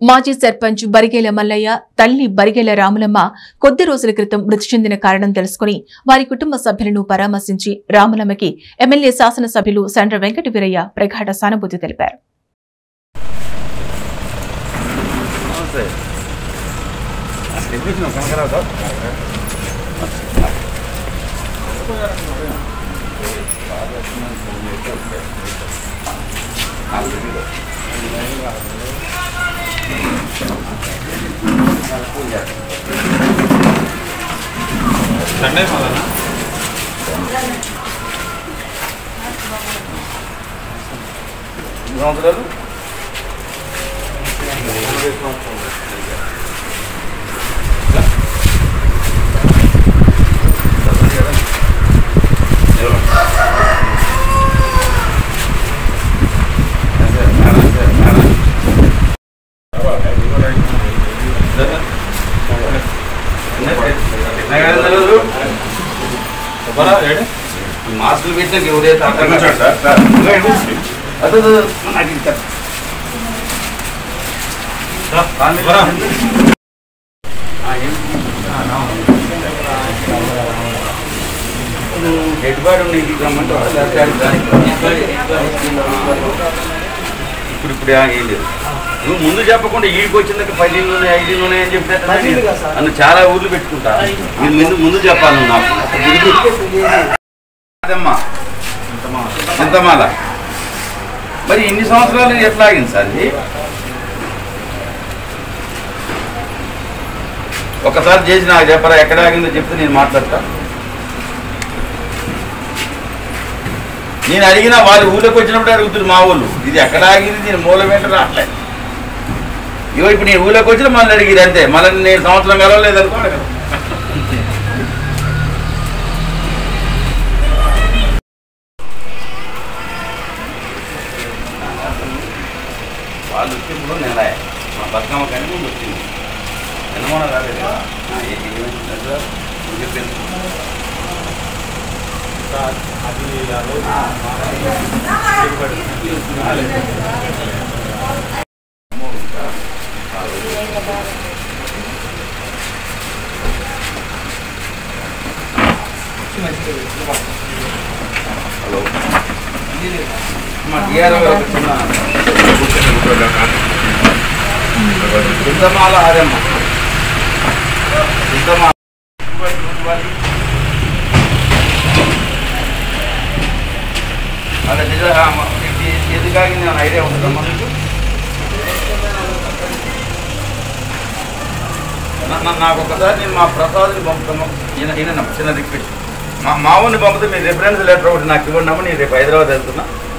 మాజీ సర్పంచ్ బరిగేల మల్లయ్య తల్లి బరిగేల రాములమ్మ కొద్ది రోజుల క్రితం మృతి చెందిన కారణం తెలుసుకుని వారి కుటుంబ సభ్యులను పరామర్శించి రాములమ్మకి ఎమ్మెల్యే శాసనసభ్యులు సండ్ర వెంకట వీరయ్య ప్రగాఢ సానుభూతి తెలిపారు నమస్తే ఎప్పుడు కనకరావు సండే మళ్ళా సంవత్సరాలు మాస్కులు పెట్టినాక ఎవరైతే అదే నాకు ఇంకా ఎటుబాడు నీకు రమ్మంటే వాళ్ళు లేకపోతే దానికి ఇప్పుడు ఇప్పుడు ఏం లేదు నువ్వు ముందు చెప్పకుండా ఈడికి వచ్చిందంటే పది ఇళ్ళు ఉన్నాయి ఐదు ఇళ్ళు ఉన్నాయి అని చెప్తే నన్ను చాలా ఊర్లు పెట్టుకుంటా మీరు ముందు ముందు చెప్పాలి నువ్వు నాకు అదమ్మా చింతమాల మరి ఇన్ని సంవత్సరాలు ఎట్లా ఆగింది సార్ ఇది ఒకసారి చేసి నాకు చెప్పరా ఎక్కడ ఆగిందో చెప్తే నేను మాట్లాడతా నేను అడిగిన వాళ్ళు ఊళ్ళోకి వచ్చినప్పుడు అడుగుతున్నారు మా ఊళ్ళు ఇది ఎక్కడ ఆగింది దీని మూలం ఏంటో రావట్లేదు ఇగో ఇప్పుడు నేను ఊళ్ళోకి వచ్చిన మళ్ళీ అడిగిరు అంతే మళ్ళీ నేను సంవత్సరం కలవలేదు అనుకో అడగను. వాళ్ళు వచ్చినప్పుడు నేను మా బతుకమ్మ కానీ ముందు వచ్చింది ఎన్నమోన రాలేదు కదా. ఆ, ఏ- ఏమైంది సార్? నువ్వు చెప్పింది. హలో మా టీఆర్ గారు చిన్న చింతమాల ఆరమ్మ చింతమాల అదే నిజ ఎదుగాగి నేను ఐడియా ఉంటుందమ్మా మీకు నా- నా- నాకు ఒకసారి నేను మా ప్రసాద్ని పంపుతాము ఈయన ఈయన చిన్న రిక్వెస్ట్ మా మావుని పంపితే మీ రిఫరెన్స్ లెటర్ ఒకటి నాకు ఇవ్వండి నేను రేపు హైదరాబాద్ వెళ్తున్నా